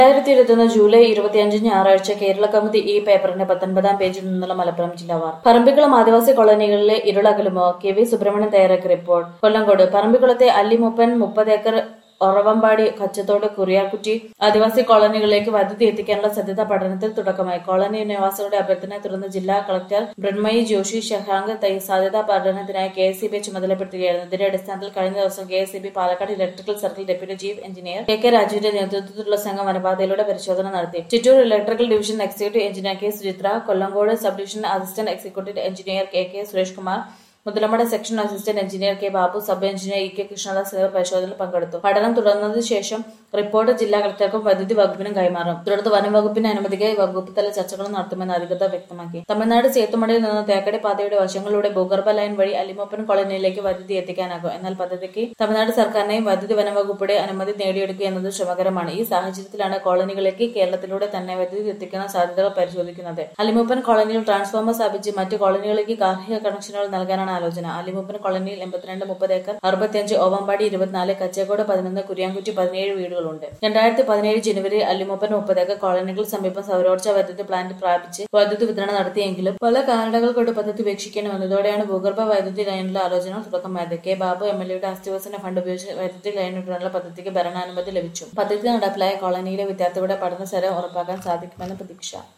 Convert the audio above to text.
രണ്ടായിരത്തി ഇരുപത്തൊന്ന് ജൂലൈ ഇരുപത്തിയഞ്ച് ഞായറാഴ്ച കേരള കൗമുദി ഈ പേപ്പറിന്റെ പത്തൊൻപതാം പേജിൽ നിന്നുള്ള മലപ്പുറം ജില്ലാ വാർത്ത പറമ്പിക്കുളം ആദിവാസി കോളനികളിലെ ഇരുളകലുമോ കെ വി സുബ്രഹ്മണ്യൻ തയ്യാറാക്കിയ റിപ്പോർട്ട് കൊല്ലങ്കോട് പറമ്പിക്കുളത്തെ അല്ലിമുപ്പൻ മുപ്പത് ഏക്കർ ഒറവമ്പാടി കച്ചത്തോട് കുറിയാക്കുറ്റി ആദിവാസി കോളനികളിലേക്ക് വൈദ്യുതി എത്തിക്കാനുള്ള സാധ്യതാ പഠനത്തിൽ തുടക്കമായി കോളനി നിവാസികളുടെ അഭ്യർത്ഥനയെ തുടർന്ന് ജില്ലാ കളക്ടർ മൃണ്മയി ജോഷി ഷഹാങ്ക് തൈ സാധ്യതാ പഠനത്തിനായി കെ എസ് ചുമതലപ്പെടുത്തുകയായിരുന്നു ഇതിന്റെ അടിസ്ഥാനത്തിൽ കഴിഞ്ഞ ദിവസം K S Palakkad electrical circle deputy chief engineer K K രാജുവിന്റെ നേതൃത്വത്തിലുള്ള സംഘം വനപാതയിലൂടെ പരിശോധന നടത്തി Chittur electrical division executive engineer K Suchitra Kollengode sub division assistant executive engineer K K Suresh Kumar Muthalamada section assistant engineer K Babu sub engineer E K Krishnadas എന്നിവർ പരിശോധനയിൽ പങ്കെടുത്തു പഠനം തുടർന്നതിനു ശേഷം റിപ്പോർട്ട് ജില്ലാ കളക്ടർക്കും വൈദ്യുതി വകുപ്പിനും കൈമാറും തുടർന്ന് വനം വകുപ്പിന്റെ അനുമതിക്കായി വകുപ്പ് തല ചർച്ചകളും നടത്തുമെന്ന് അധികൃതർ വ്യക്തമാക്കി തമിഴ്നാട് ചേത്തുമടയിൽ നിന്ന് തേക്കടി പാതയുടെ വശങ്ങളിലൂടെ ഭൂഗർഭ ലൈൻ വഴി അലിമപ്പൻ കോളനിയിലേക്ക് വൈദ്യുതി എത്തിക്കാനാകും എന്നാൽ പദ്ധതിക്ക് തമിഴ്നാട് സർക്കാരിനെയും വൈദ്യുതി വനം വകുപ്പുടെ അനുമതി നേടിയെടുക്കുക എന്നത് ശ്രമകരമാണ് ഈ സാഹചര്യത്തിലാണ് കോളനികളിലേക്ക് കേരളത്തിലൂടെ തന്നെ വൈദ്യുതി എത്തിക്കുന്ന സാധ്യതകൾ പരിശോധിക്കുന്നത് അലിമുപ്പൻ കോളനിയിൽ ട്രാൻസ്ഫോമർ സ്ഥാപിച്ച് മറ്റു കോളനികളിലേക്ക് ഗാർഹിക കണക്ഷനുകൾ നൽകാനാണ് ആലോചന അലിമുപ്പൻ കോളനിയിൽ എൺപത്തിരണ്ട് മുപ്പത് ഏക്കർ അറുപത്തിയഞ്ച് ഓവമ്പാടി ഇരുപത്തിനാല് കച്ചേക്കോട് പതിനൊന്ന് കുര്യാൻകുറ്റി പതിനേഴ് വീടുകളുണ്ട് രണ്ടായിരത്തി പതിനേഴ് ജനുവരി അല്ലിമുപ്പൻ മുപ്പത് ഏക്കർ കോളനികൾ സമീപം സൗരോർജ്ജ വൈദ്യുതി പ്ലാന്റ് സ്ഥാപിച്ച് വൈദ്യുതി വിതരണം നടത്തിയെങ്കിലും പല കാരണങ്ങൾ കൊണ്ട് പദ്ധതി ഉപേക്ഷിക്കേണ്ടി വന്നതോടെയാണ് ഭൂഗർഭ വൈദ്യുതി ലൈനിലെ ആലോചന തുടക്കമായത് കെ ബാബു എം എൽ എയുടെ അസ്ഥിവസന ഫണ്ട് ഉപയോഗിച്ച് വൈദ്യുതി ലൈനിടാനുള്ള പദ്ധതിക്ക് ഭരണാനുമതി ലഭിച്ചു പദ്ധതി നടപ്പിലായ കോളനിയിലെ വിദ്യാർത്ഥികളുടെ പഠന സ്ഥലം ഉറപ്പാക്കാൻ സാധിക്കുമെന്ന് പ്രതീക്ഷ